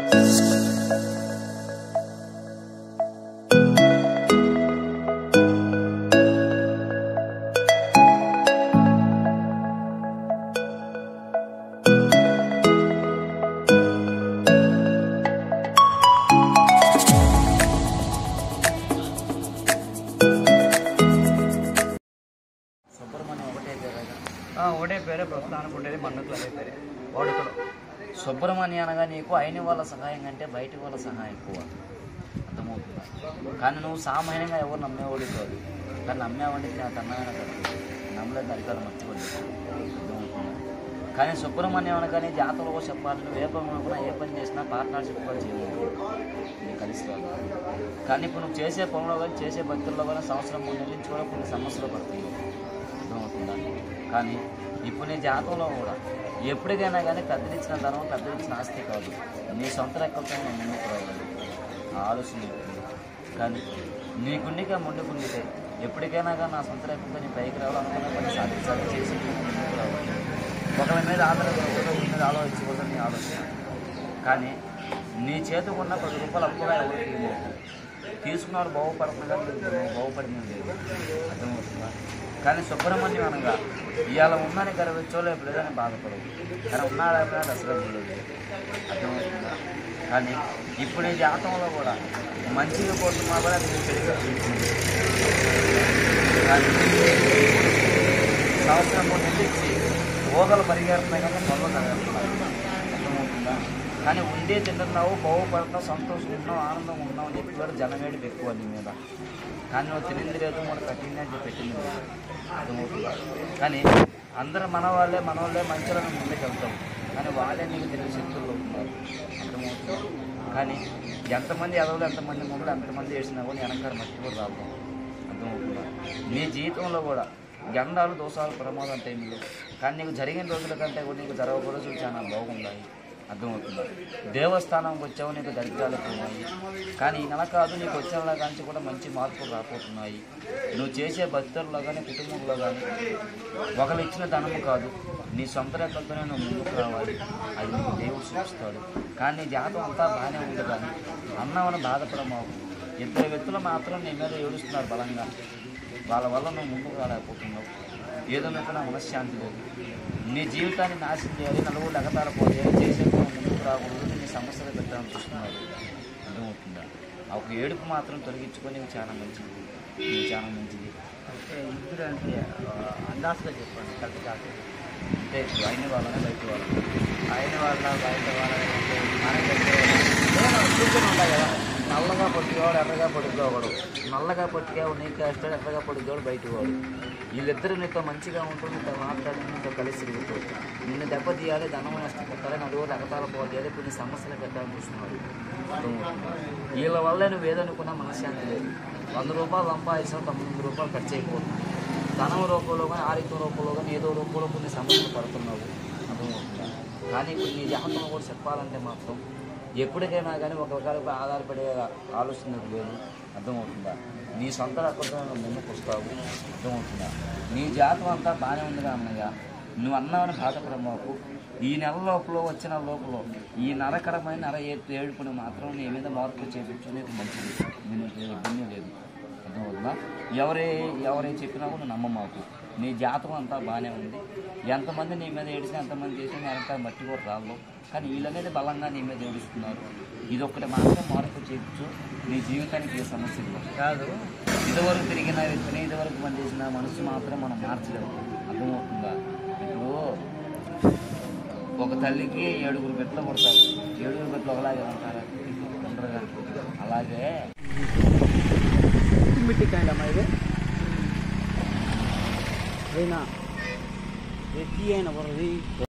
సుబ్రహ్మణ్యం ఒకటే పేరు ఆ, ఒకటే పేరే ప్రస్తుతానికి ఉండేది మన్నట్లు అదే పేరే వాడుకలో సుబ్రహ్మణ్య అనగా నీకు అయిన వాళ్ళ సహాయం కంటే బయట వాళ్ళ సహాయం ఎక్కువ అర్థమవుతుందా కానీ నువ్వు సామాన్యంగా ఎవరు నమ్మేవాడు కాదు కానీ నమ్మేవాడికి నా తన్నమైన కాదు నమ్మలేదు అధికారులు మర్చిపోయి అర్థమవుతుందా కానీ సుబ్రహ్మణ్యం అనగానే జాతరలో చెప్పాలి నువ్వు ఏ పని అనుకున్నా ఏ పని చేసినా పార్ట్నర్షిప్ కూడా చేయలేదు నీకు కలిసి రాదు కానీ ఇప్పుడు నువ్వు చేసే పనుల్లో కానీ చేసే భక్తుల్లో కానీ సంవత్సరం మూడు నెలల నుంచి కూడా కొన్ని సమస్యలు పడతాయి అర్థమవుతుందా కానీ ఇప్పుడు నీ జాతకంలో కూడా ఎప్పటికైనా కానీ పెద్దలిచ్చిన ధనం పెద్దలిచ్చిన ఆస్తి కాదు నీ సొంత రెక్కలతో నువ్వు ముందుకు రావాలి ఆ ఆలోచన ఉంటుంది కానీ నీ గుండెగా ముందుకుండితే ఎప్పటికైనా కానీ నా సొంత రెక్కలతో నీ పైకి రావాలనుకున్న పని సాధించాలి చేసి నువ్వు ముందుకు రావాలి ఒకరి మీద ఆధారపడకూడదు ఒకరి మీద ఆలోచించకూడదు నీ ఆలోచన కానీ నీ చేతికున్న పది రూపాయలు అప్పుగా ఎవరికి లేదు తీసుకున్నాడు బాగుపడుతున్నా కానీ నువ్వు బాగుపడింది లేదు అర్థమవుతుందా కానీ సుబ్రహ్మణ్యం అనగా ఇవాళ ఉందని గర్వించోలో ఎప్పుడు లేదని బాధపడవు కానీ ఉన్నాడు అయిపోయినా అసలు లేదు అర్థమవుతుందా కానీ ఇప్పుడు ఈ జాతంలో కూడా మంచిగా పోతున్నా కూడా అది నీకు చెడుగా చూస్తుంది కానీ సంవత్సరం మూడు నెలలు ఇచ్చి ఓగలు పరిగెడుతున్నాయి కానీ పనులు జరుగుతున్నాయి అర్థమవుతుందా కానీ ఉండే తింటున్నావు బాగుపడుతున్నావు సంతోషం ఉన్నావు ఆనందంగా ఉన్నావు అని చెప్పి కూడా జనమేడి ఎక్కువ నీ మీద కానీ నువ్వు తినింది లేదు కూడా కట్టింది అని చెప్పి పెట్టింది లేదు అర్థమవుతుందా కానీ అందరూ మన వాళ్ళే మన వాళ్ళే మంచిగా ముందుకు వెళ్తాం కానీ వాళ్ళే నీకు తెలివి శక్తుల్లో ఉన్నారు అర్థమవుతుంది కానీ ఎంతమంది ఎదవలు ఎంతమంది మొదలు ఎంతమంది వేసినా కూడా వెనకాల మట్టి కూడా రావడం అర్థమవుతుందా నీ జీవితంలో కూడా గండాలు దోషాలు ప్రమాదం టైంలో కానీ నీకు జరిగిన రోజుల కంటే కూడా నీకు జరగక రోజులు చాలా బాగున్నాయి అర్థమవుతుందా దేవస్థానంకి వచ్చావు నీకు దరిద్రాలు ఉన్నాయి కానీ ఈ నెల కాదు నీకు వచ్చిన కానీ కూడా మంచి మార్పులు రాకపోతున్నాయి నువ్వు చేసే భక్తుల్లో కానీ కుటుంబంలో కానీ ఒకరు ఇచ్చిన ధనము కాదు నీ సొంత రెక్కలతోనే నువ్వు ముందుకు రావాలి అది నీకు దేవుడు చూపిస్తాడు కానీ నీ జాతం అంతా బాగానే ఉంది కానీ అన్నామని బాధపడమావు ఇద్దరు వ్యక్తులు మాత్రం నీ మీద ఏడుస్తున్నారు బలంగా వాళ్ళ వల్ల నువ్వు ముందుకు రాలేకపోతున్నావు ఏదో మీకు నా మనశ్శాంతి లేదు నీ జీవితాన్ని నాశనం చేయాలి నలుగురు లగతాల పోయాలి చేసే పని ముందుకు రాకూడదు నీ సమస్యలు పెట్టాలని చూస్తున్నారు అర్థమవుతుందా ఆ ఒక ఏడుపు మాత్రం తొలగించుకొని నీకు చాలా మంచిది నీకు చాలా మంచిది అంటే ఇద్దరు అంటే ఆ, అందాజుగా చెప్పండి కరెక్ట్ కాదు అంటే అయిన వాళ్ళనే బయట వాళ్ళని ఆయన వాళ్ళ బయట వాళ్ళ మనకి చూస్తూనే ఉంటాయి కదా నల్లగా పొట్టివాడు ఎర్రగా పొడిగేవాడు నల్లగా పొట్టిగాడు నీకు వేస్తాడు ఎర్రగా పొడిగేవాడు బయటవాడు వీళ్ళిద్దరూ నీతో మంచిగా ఉంటూ నీతో మాట్లాడి నీతో కలిసి తిరుగుతారు నిన్ను దెబ్బతీయాలి ధనం నష్టపెట్టాలి నలుగురు రకతాల పోతీయాలి కొన్ని సమస్యలు పెట్టాలని చూస్తున్నారు అర్థమవుతుందా? వీళ్ళ వల్లే నువ్వు ఏదనుకున్నా మనశ్శాంతి లేదు వంద రూపాయలు సంపాదించావు తొమ్మిది రూపాయలు ఖర్చు అయిపోతుంది ధనం రూపంలో కానీ ఆరోగ్యం రూపంలో కానీ ఏదో రూపంలో కొన్ని సమస్యలు పడుతున్నావు అర్థమవుతుందా కానీ ఇప్పుడు నీ జాతకం కూడా చెప్పాలంటే మాత్రం ఎప్పటికైనా కానీ ఒక రకాలపై ఆధారపడే ఆలోచన నీకు లేదు అర్థమవుతుందా నీ సొంత రకంతో నువ్వు ముందుకు వస్తావు అర్థమవుతుందా నీ జాతకం అంతా బాగానే ఉంది కామయ్య నువ్వు అన్నావని బాధపడమాకు ఈ నెల లోపల వచ్చిన లోపల ఈ నరకరమైన నర ఏ ఏడుపుని మాత్రం నీ మీద మార్పులు చేపించు నీకు మంచిది నేను ఇబ్బంది లేదు అర్థమవుతుందా ఎవరే ఎవరే చెప్పినా కూడా నువ్వు నమ్మమాకు నీ జాతకం అంతా బాగానే ఉంది ఎంతమంది నీ మీద ఏడిసినా ఎంతమంది చేసినా నేను అంతా మట్టి కూడా రాళ్ళు కానీ వీళ్ళనేది బలంగా నీ మీద ఏడుస్తున్నారు ఇది ఒక్కటి మాత్రం మార్పు చేయించు నీ జీవితానికి ఏ సమస్య లేదు కాదు ఇదివరకు తిరిగిన వ్యక్తిని ఇదివరకు పని చేసిన మనసు మాత్రం మనం మార్చలేము అర్థమవుతుందా ఇప్పుడు ఒక తల్లికి ఏడుగురు బిడ్డలు పుడతారు ఏడుగురు బిడ్డలు ఒకలాగే ఉంటారా ఉండరుగా అలాగే మిట్టి కాయలు అమ్మా ఇది అయినా ఎత్తి అయిన